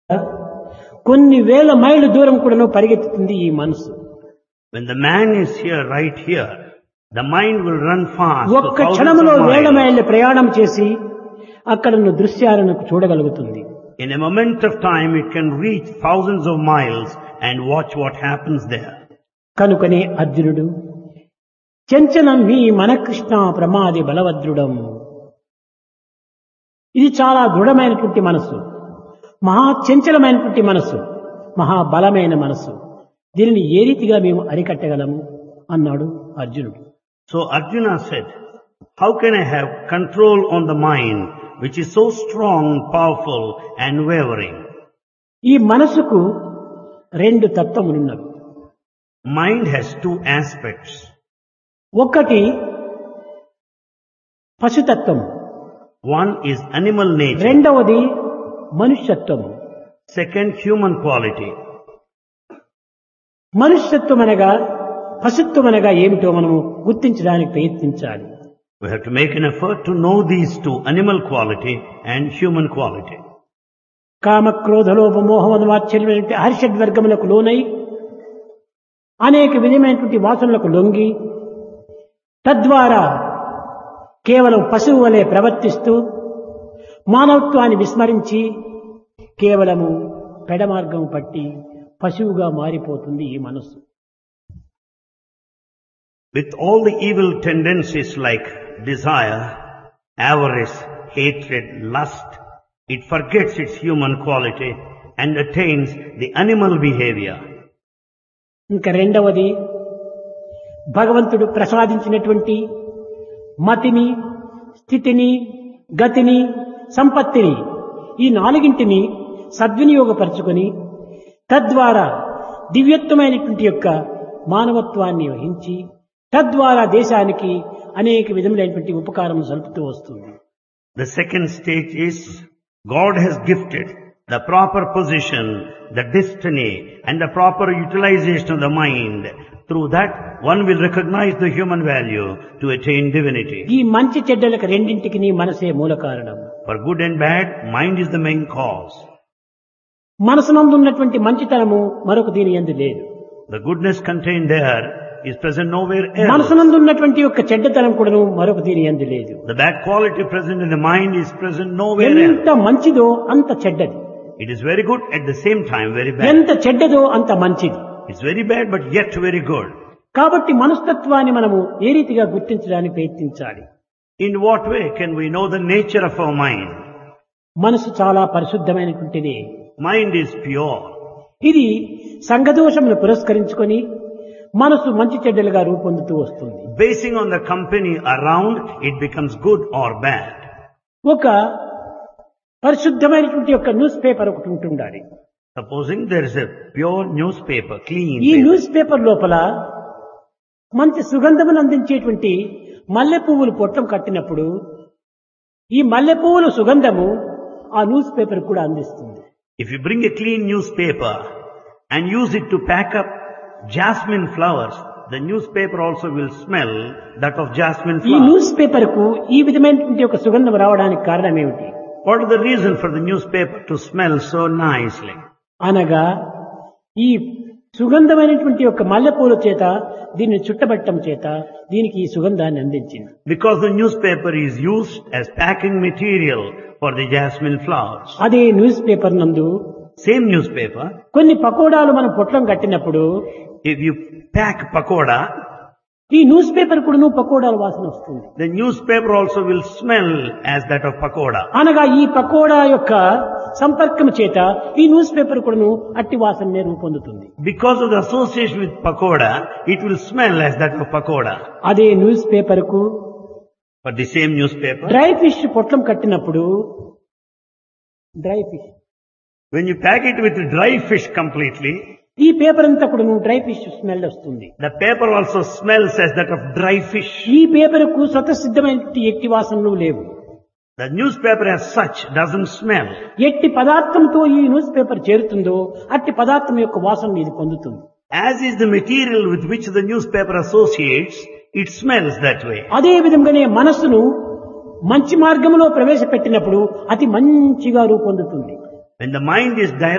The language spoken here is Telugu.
కొన్ని వేల మైళ్ళ దూరం కూడాను పరిగెత్తుతుంది ఈ మనసు When the man is here, right here, the mind will run fast. for ఒక్క thousands క్షణంలో of వేల miles. మైళ్ళ ప్రయాణం చేసి అక్కడ ఉన్న దృశ్యాలను చూడగలుగుతుంది In a moment of time, it can reach thousands of miles and watch what happens there. కనుకనే అర్జునుడు చెంచనం మీ మన కృష్ణ ప్రమాది బలవద్రుడం ఇది చాలా దృఢమైనటువంటి మనసు మహా చంచలమైనటువంటి మనసు మహాబలమైన మనసు దీనిని ఏ రీతిగా మేము అరికట్టగలము అన్నాడు అర్జునుడు So Arjuna said, how can I have control on the mind which is so strong, powerful and wavering? ఈ మనసుకు రెండు తత్వములున్నవి Mind has two aspects. ఒకటి పశుతత్వం One is animal nature. రెండవది మనుష్యత్వం Second, human quality. మనుష్యత్వం అనగా పశుత్వం అనగా ఏమిటో మనము గుర్తించడానికి ప్రయత్నించాలి We have to make an effort to know these two, animal quality and human quality. కామ క్రోధ లోభ మోహమన వాత్సల్యమైనటువంటి హర్షడ్వర్గములకు లోనై అనేక విధమైనటువంటి వాసనలకు లొంగి తద్వారా కేవలం పశువు వలె ప్రవర్తిస్తూ మానవత్వాన్ని విస్మరించి కేవలము పెడమార్గం పట్టి పశువుగా మారిపోతుంది ఈ మనస్సు With all the evil tendencies like desire, avarice, hatred, lust, it forgets its human quality and attains the animal behavior. ఇంకా రెండవది భగవంతుడు ప్రసాదించినటువంటి మతిని స్థితిని గతిని సంపత్తిని ఈ నాలుగింటిని సద్వినియోగపరచుకొని తద్వారా దివ్యత్వమైనటువంటి యొక్క మానవత్వాన్ని వహించి తద్వారా దేశానికి అనేక విధములైనటువంటి ఉపకారం సలుపుతూ వస్తుంది The second stage is God has gifted the proper position, the destiny and the proper utilization of the mind. Through that, one will recognize the human value to attain divinity. ఈ మంచి చెడ్డలకు రెండింటికి మనసే మూల కారణం For good and bad, mind is the main cause. మనసునందు ఉన్నటువంటి మంచితనము మరొక దీని ఎందు లేదు The goodness contained there is present nowhere else. మనసునందు ఉన్నటువంటి యొక్క చెడ్డతనం కూడాను మరొక దీని ఎందు లేదు The bad quality present in the mind is present nowhere else. ఎంత మంచిదో అంత చెడ్డది It is very good at the same time very bad. ఎంత చెడ్డదో అంత మంచిది It's very bad but yet very good. కాబట్టి మనస్తత్వాన్ని మనము ఏ రీతిగా గుర్తించడానికి ప్రయత్నించాలి In what way can we know the nature of our mind? మనసు చాలా పరిశుద్ధమైనటువంటిది Mind is pure. ఇది సంఘదోషమును పురస్కరించుకొని మనసు మంచి చెడ్డలుగా రూపొందుతూ వస్తుంది Basing on the company around, it becomes good or bad. ఒక పరిశుద్ధమైనటువంటి యొక్క న్యూస్ పేపర్ ఒకటి ఉంటుండాలి Supposing there is a pure newspaper, clean ఈ paper. న్యూస్ పేపర్ లోపల మంచి సుగంధమును అందించేటువంటి మల్లె పువ్వులు పొట్టం కట్టినప్పుడు ఈ మల్లె పువ్వుల సుగంధము ఆ న్యూస్ పేపర్ కూడా అందిస్తుంది If you bring a clean newspaper and use it to pack up jasmine flowers, the newspaper also will smell that of jasmine ఈ flowers. న్యూస్ పేపర్ కు ఈ విధమైనటువంటి ఒక సుగంధం రావడానికి కారణం ఏమిటి What is the reason for the newspaper to smell so nicely? అనగా ఈ సుగంధమైనటువంటి యొక్క మల్లెపూల చేత దీన్ని చుట్టబట్టం చేత దీనికి ఈ సుగంధాన్ని అందించింది Because the newspaper is used as packing material for the jasmine flowers. అదే న్యూస్ పేపర్ నందు Same newspaper, కొన్ని పకోడాలు మనం పొట్లం కట్టినప్పుడు if you pack pakoda, ఈ న్యూస్ పేపర్ కూడా పకోడాల వాసన వస్తుంది the newspaper also will smell as that of pakoda. అనగా ఈ పకోడా యొక్క సంపర్కం చేత ఈ న్యూస్ పేపర్ కూడాను అట్టి వాసననే రూపొందుతుంది Because of the association with pakoda, it will smell as that of pakoda. అదే న్యూస్ పేపర్ కు For the same newspaper, dry fish పొట్లం కట్టినప్పుడు dry fish when you pack it with dry fish completely, ఈ పేపర్ అంతా కూడా డ్రై ఫిష్ స్మెల్ వస్తుంది the paper also smells as that of dry fish. ఈ పేపర్ కు స్వతసిద్ధమైనటువంటి ఎట్టి వాసనలు లేవు The newspaper as such doesn't smell. ఎట్టి పదార్థంతో ఈ న్యూస్ పేపర్ చేరుతుందో అట్టి పదార్థం యొక్క వాసన ఇది పొందుతుంది As is the material with which the newspaper associates, it smells that way. అదే విధంగానే మనస్సును మంచి మార్గంలో ప్రవేశపెట్టినప్పుడు అతి మంచిగా రూపొందుతుంది When the mind is direct